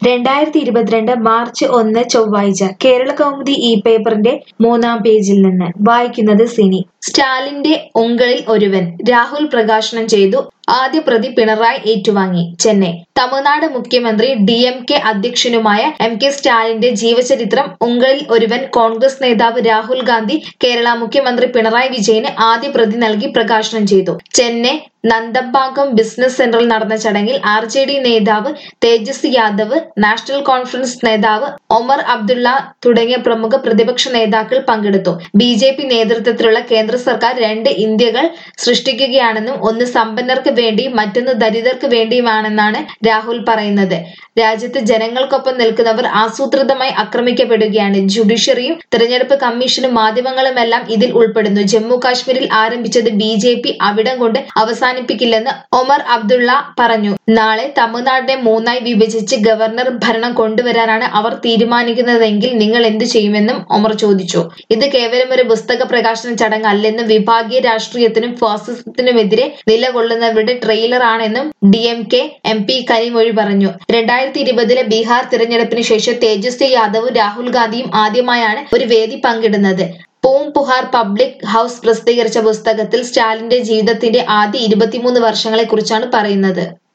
രണ്ടായിരത്തി ഇരുപത്തിരണ്ട് മാർച്ച് ഒന്ന് ചൊവ്വാഴ്ച കേരള കൗമുദി ഈ പേപ്പറിന്റെ മൂന്നാം പേജിൽ നിന്ന് വായിക്കുന്നത് സിനി സ്റ്റാലിന്റെ ഉങ്കളിൽ ഒരുവൻ രാഹുൽ പ്രകാശനം ചെയ്തു ആദ്യ പ്രതി പിണറായി ഏറ്റുവാങ്ങി ചെന്നൈ തമിഴ്നാട് മുഖ്യമന്ത്രി ഡി എം കെ അധ്യക്ഷനുമായ എം കെ സ്റ്റാലിന്റെ ജീവചരിത്രം ഉങ്കളിൽ ഒരുവൻ കോൺഗ്രസ് നേതാവ് രാഹുൽ ഗാന്ധി കേരള മുഖ്യമന്ത്രി പിണറായി വിജയന് ആദ്യ പ്രതി നൽകി പ്രകാശനം ചെയ്തു ചെന്നൈ നന്ദമ്പാക്കം ബിസിനസ് സെന്ററിൽ നടന്ന ചടങ്ങിൽ ആർ ജെ ഡി നേതാവ് തേജസ്വി യാദവ് നാഷണൽ കോൺഫറൻസ് നേതാവ് ഒമർ അബ്ദുള്ള തുടങ്ങിയ പ്രമുഖ പ്രതിപക്ഷ നേതാക്കൾ പങ്കെടുത്തു ബി ജെ പി നേതൃത്വത്തിലുള്ള കേന്ദ്ര സർക്കാർ രണ്ട് ഇന്ത്യകൾ സൃഷ്ടിക്കുകയാണെന്നും ഒന്ന് സമ്പന്നർക്ക് വേണ്ടിയും മറ്റൊന്ന് ദരിദ്രർക്ക് വേണ്ടിയുമാണെന്നാണ് രാഹുൽ പറയുന്നത് രാജ്യത്ത് ജനങ്ങൾക്കൊപ്പം നിൽക്കുന്നവർ ആസൂത്രിതമായി ആക്രമിക്കപ്പെടുകയാണ് ജുഡീഷ്യറിയും തെരഞ്ഞെടുപ്പ് കമ്മീഷനും മാധ്യമങ്ങളുമെല്ലാം ഇതിൽ ഉൾപ്പെടുന്നു ജമ്മു കാശ്മീരിൽ ആരംഭിച്ചത് ബി ജെ പി അവിടം കൊണ്ട് അവസാനിപ്പിക്കില്ലെന്ന് ഒമർ അബ്ദുള്ള പറഞ്ഞു നാളെ തമിഴ്നാടിനെ മൂന്നായി വിഭജിച്ച് ഗവർണർ ഭരണം കൊണ്ടുവരാനാണ് അവർ തീരുമാനിക്കുന്നതെങ്കിൽ നിങ്ങൾ എന്തു ചെയ്യുമെന്നും ഒമർ ചോദിച്ചു ഇത് കേവലം ഒരു പുസ്തക പ്രകാശന ചടങ്ങല്ലെന്നും വിഭാഗീയ രാഷ്ട്രീയത്തിനും ഫാസിസത്തിനുമെതിരെ നിലകൊള്ളുന്നവരുടെ ട്രെയിലർ ആണെന്നും D M K M P Kanimozhi പറഞ്ഞു രണ്ടായിരത്തി ഇരുപതിലെ ബീഹാർ തിരഞ്ഞെടുപ്പിന് ശേഷം തേജസ്വി യാദവും രാഹുൽ ഗാന്ധിയും ആദ്യമായാണ് ഒരു വേദി പങ്കിടുന്നത് പൂം പുഹാർ പബ്ലിക് ഹൗസ് പ്രസിദ്ധീകരിച്ച പുസ്തകത്തിൽ സ്റ്റാലിന്റെ ജീവിതത്തിന്റെ ആദ്യ ഇരുപത്തിമൂന്ന് വർഷങ്ങളെ കുറിച്ചാണ് പറയുന്നത്